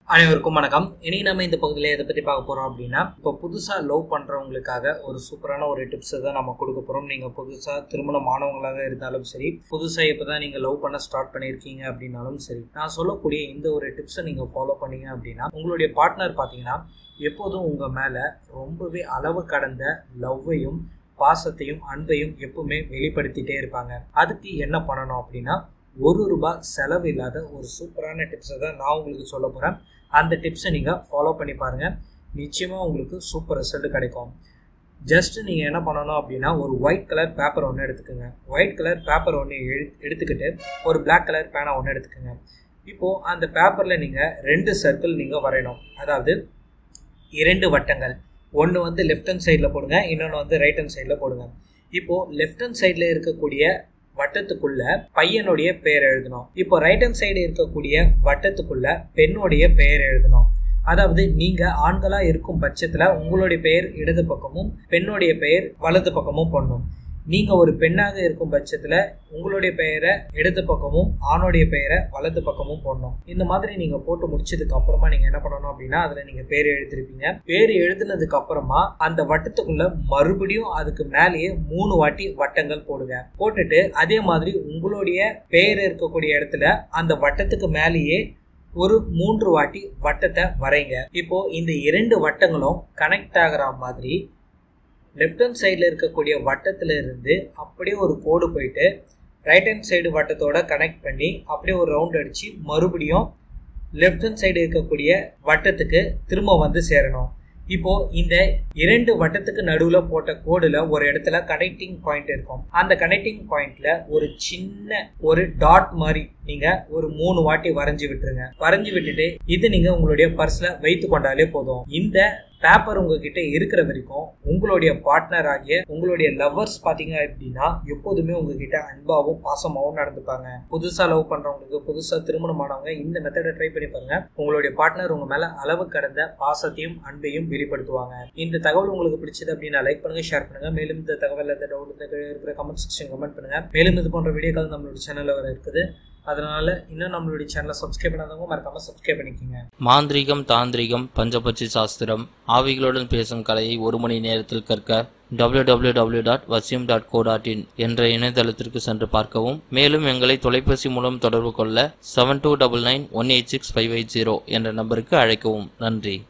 அனைவருக்கும் வணக்கம் இனி நம்ம இந்த பகுதியில் எதை பற்றி பார்க்க போகிறோம் அப்படின்னா இப்போ புதுசாக லவ் பண்ணுறவங்களுக்காக ஒரு சூப்பரான ஒரு டிப்ஸ் தான் நம்ம கொடுக்க போகிறோம் நீங்கள் புதுசாக திருமணம் ஆனவங்களாக இருந்தாலும் சரி புதுசாக இப்போ தான் நீங்கள் லவ் பண்ண ஸ்டார்ட் பண்ணியிருக்கீங்க அப்படின்னாலும் சரி நான் சொல்லக்கூடிய இந்த ஒரு டிப்ஸை நீங்கள் ஃபாலோ பண்ணீங்க அப்படின்னா உங்களுடைய பார்ட்னர் பார்த்தீங்கன்னா எப்போதும் உங்கள் மேலே ரொம்பவே அளவு கடந்த லவ்வையும் பாசத்தையும் அன்பையும் எப்பவுமே வெளிப்படுத்திட்டே இருப்பாங்க அதுக்கு என்ன பண்ணணும் அப்படின்னா ஒரு ரூபாய் செலவு இல்லாத ஒரு சூப்பரான டிப்ஸை தான் நான் உங்களுக்கு சொல்ல போகிறேன் அந்த டிப்ஸை நீங்கள் ஃபாலோ பண்ணி பாருங்கள் நிச்சயமாக உங்களுக்கு சூப்பர் ரிசல்ட் கிடைக்கும் ஜஸ்ட் நீங்கள் என்ன பண்ணணும் அப்படின்னா ஒரு ஒயிட் கலர் பேப்பர் ஒன்று எடுத்துக்கோங்க ஒயிட் கலர் பேப்பர் ஒன்று எடு எடுத்துக்கிட்டு ஒரு பிளாக் கலர் பேனா ஒன்று எடுத்துக்கோங்க இப்போது அந்த பேப்பரில் நீங்கள் ரெண்டு சர்க்கிள் நீங்கள் வரையணும் அதாவது இரண்டு வட்டங்கள் ஒன்று வந்து லெஃப்ட் ஹேண்ட் சைடில் போடுங்க இன்னொன்று வந்து ரைட் ஹேண்ட் சைடில் போடுங்க இப்போது லெஃப்ட் ஹேண்ட் சைடில் இருக்கக்கூடிய வட்டத்துக்குள்ள பையனுடைய பெயர் எழுதணும் இப்போ ரைட் ஹேண்ட் சைடு இருக்கக்கூடிய வட்டத்துக்குள்ள பெண்ணுடைய பெயர் எழுதணும் அதாவது நீங்க ஆண்களா இருக்கும் பட்சத்துல உங்களுடைய பெயர் இடது பக்கமும் பெண்ணுடைய பெயர் வலது பக்கமும் போடணும் நீங்க ஒரு பெண்ணாக இருக்கும் பட்சத்துல உங்களுடைய பெயரை இடது பக்கமும் ஆணுடைய பெயரை வலது பக்கமும் போடணும் இந்த மாதிரி நீங்க போட்டு முடிச்சதுக்கு அப்புறமா நீங்க என்ன பண்ணணும் அப்படின்னா அதுல நீங்க பேர் எழுதிருப்பீங்க பேர் எழுதுனதுக்கு அப்புறமா அந்த வட்டத்துக்குள்ள மறுபடியும் அதுக்கு மேலேயே மூணு வாட்டி வட்டங்கள் போடுங்க போட்டுட்டு அதே மாதிரி உங்களுடைய பெயர் இருக்கக்கூடிய இடத்துல அந்த வட்டத்துக்கு மேலேயே ஒரு மூன்று வாட்டி வட்டத்தை வரைங்க இப்போ இந்த இரண்டு வட்டங்களும் கனெக்ட் ஆகிற மாதிரி லெஃப்ட் ஹேண்ட் சைடில் இருக்கக்கூடிய வட்டத்தில் இருந்து அப்படியே ஒரு கோடு போயிட்டு ரைட் ஹேண்ட் சைடு வட்டத்தோட கனெக்ட் பண்ணி அப்படியே ஒரு ரவுண்ட் அடித்து மறுபடியும் லெஃப்ட் ஹேண்ட் சைடு இருக்கக்கூடிய வட்டத்துக்கு திரும்ப வந்து சேரணும் இப்போ இந்த இரண்டு வட்டத்துக்கு நடுவில் போட்ட கோடுல ஒரு இடத்துல கனெக்டிங் பாயிண்ட் இருக்கும் அந்த கனெக்டிங் பாயிண்ட்ல ஒரு சின்ன ஒரு டாட் மாதிரி நீங்க ஒரு மூணு வாட்டி வரைஞ்சி விட்டுருங்க வரைஞ்சி விட்டுட்டு இது நீங்க உங்களுடைய பர்ஸ்ல வைத்து கொண்டாலே போதும் இந்த பேப்பர் உங்ககிட்ட இருக்கிற வரைக்கும் உங்களுடைய பார்ட்னர் ஆகிய உங்களுடைய லவ்வர்ஸ் பாத்தீங்க அப்படின்னா எப்போதுமே உங்ககிட்ட அன்பாவும் பாசமாவும் நடந்துப்பாங்க புதுசா லவ் பண்றவங்களுக்கு புதுசா திருமணமானவங்க இந்த மெத்தடை ட்ரை பண்ணி பாருங்க உங்களுடைய பார்ட்னர் உங்க மேல அளவு கடந்த பாசத்தையும் அன்பையும் வெளிப்படுத்துவாங்க இந்த தகவல் உங்களுக்கு பிடிச்சது அப்படின்னா லைக் பண்ணுங்க ஷேர் பண்ணுங்க மேலும் இந்த தகவல் எந்த டவுட் இருக்கிற கமெண்ட் செக்ஷன் கமெண்ட் பண்ணுங்க மேலும் இது போன்ற வீடியோக்கள் நம்மளோட சேனல்ல வர இருக்குது அதனால இன்னும் நம்மளுடைய சேனலை சப்ஸ்கிரைப் பண்ணாதவங்க மறக்காம சப்ஸ்கிரைப் பண்ணிக்கோங்க மாந்திரிகம் தாந்திரிகம் பஞ்சபட்சி சாஸ்திரம் ஆவிகளுடன் பேசும் கலையை ஒரு மணி நேரத்தில் கற்க www.vasyam.co.in டாட் வசியம் டாட் கோ டாட் இன் என்ற இணையதளத்திற்கு சென்று பார்க்கவும் மேலும் எங்களை தொலைபேசி மூலம் தொடர்பு கொள்ள seven two double nine one eight six five eight zero என்ற நம்பருக்கு அழைக்கவும் நன்றி